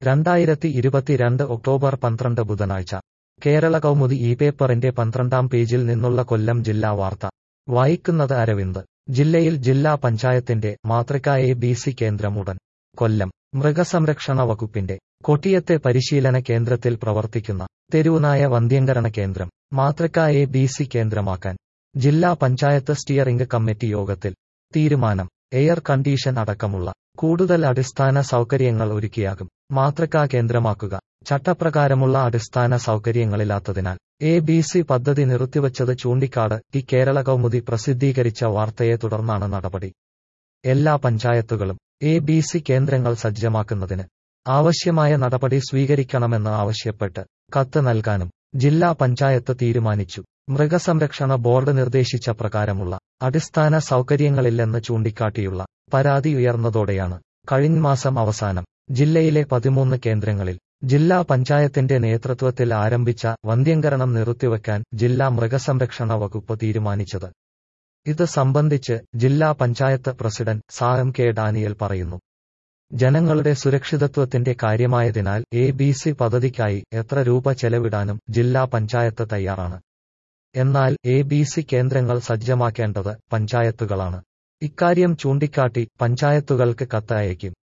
രണ്ടായിരത്തി ഇരുപത്തിരണ്ട് ഒക്ടോബർ പന്ത്രണ്ട് ബുധനാഴ്ച കേരള കൗമുദി ഈ പേപ്പറിന്റെ പന്ത്രണ്ടാം പേജിൽ നിന്നുള്ള കൊല്ലം ജില്ലാ വാർത്ത വായിക്കുന്നത് അരവിന്ദ് ജില്ലയിൽ ജില്ലാ പഞ്ചായത്തിന്റെ മാതൃക എ ബി സി കേന്ദ്രം ഉടൻ കൊല്ലം മൃഗസംരക്ഷണ വകുപ്പിന്റെ കൊട്ടിയത്തെ പരിശീലന കേന്ദ്രത്തിൽ പ്രവർത്തിക്കുന്ന തെരുവുനായ വന്ധ്യംകരണ കേന്ദ്രം മാതൃക എ ബി സി കേന്ദ്രമാക്കാൻ ജില്ലാ പഞ്ചായത്ത് സ്റ്റിയറിംഗ് കമ്മിറ്റി യോഗത്തിൽ തീരുമാനം എയർ കണ്ടീഷൻ അടക്കമുള്ള കൂടുതൽ അടിസ്ഥാന സൗകര്യങ്ങൾ ഒരുക്കിയാകും മാതൃകാ കേന്ദ്രമാക്കുക ചട്ടപ്രകാരമുള്ള അടിസ്ഥാന സൗകര്യങ്ങളില്ലാത്തതിനാൽ എ ബി സി പദ്ധതി നിർത്തിവച്ചത് ചൂണ്ടിക്കാട് ടി കേരള കൗമുദി പ്രസിദ്ധീകരിച്ച വാർത്തയെ തുടർന്നാണ് നടപടി എല്ലാ പഞ്ചായത്തുകളും എ ബി സി കേന്ദ്രങ്ങൾ സജ്ജമാക്കുന്നതിന് ആവശ്യമായ നടപടി സ്വീകരിക്കണമെന്ന് ആവശ്യപ്പെട്ട് കത്ത് നൽകാനും ജില്ലാ പഞ്ചായത്ത് തീരുമാനിച്ചു മൃഗസംരക്ഷണ ബോർഡ് നിർദ്ദേശിച്ച പ്രകാരമുള്ള അടിസ്ഥാന സൗകര്യങ്ങളില്ലെന്ന് ചൂണ്ടിക്കാട്ടിയുള്ള പരാതി ഉയർന്നതോടെയാണ് കഴിഞ്ഞ മാസം അവസാനം ജില്ലയിലെ പതിമൂന്ന് കേന്ദ്രങ്ങളിൽ ജില്ലാ പഞ്ചായത്തിന്റെ നേതൃത്വത്തിൽ ആരംഭിച്ച വന്ധ്യംകരണം നിർത്തിവെക്കാൻ ജില്ലാ മൃഗസംരക്ഷണ വകുപ്പ് തീരുമാനിച്ചത് ഇത് സംബന്ധിച്ച് ജില്ലാ panchayat president Sam K Daniel പറയുന്നു ജനങ്ങളുടെ സുരക്ഷിതത്വത്തിന്റെ കാര്യമായതിനാൽ എ ബി സി പദ്ധതിക്കായി എത്ര രൂപ ചെലവിടാനും ജില്ലാ പഞ്ചായത്ത് തയ്യാറാണ് എന്നാൽ എ ബി സി കേന്ദ്രങ്ങൾ സജ്ജമാക്കേണ്ടത് പഞ്ചായത്തുകളാണ് ഇക്കാര്യം ചൂണ്ടിക്കാട്ടി പഞ്ചായത്തുകൾക്ക് കത്ത് അയക്കും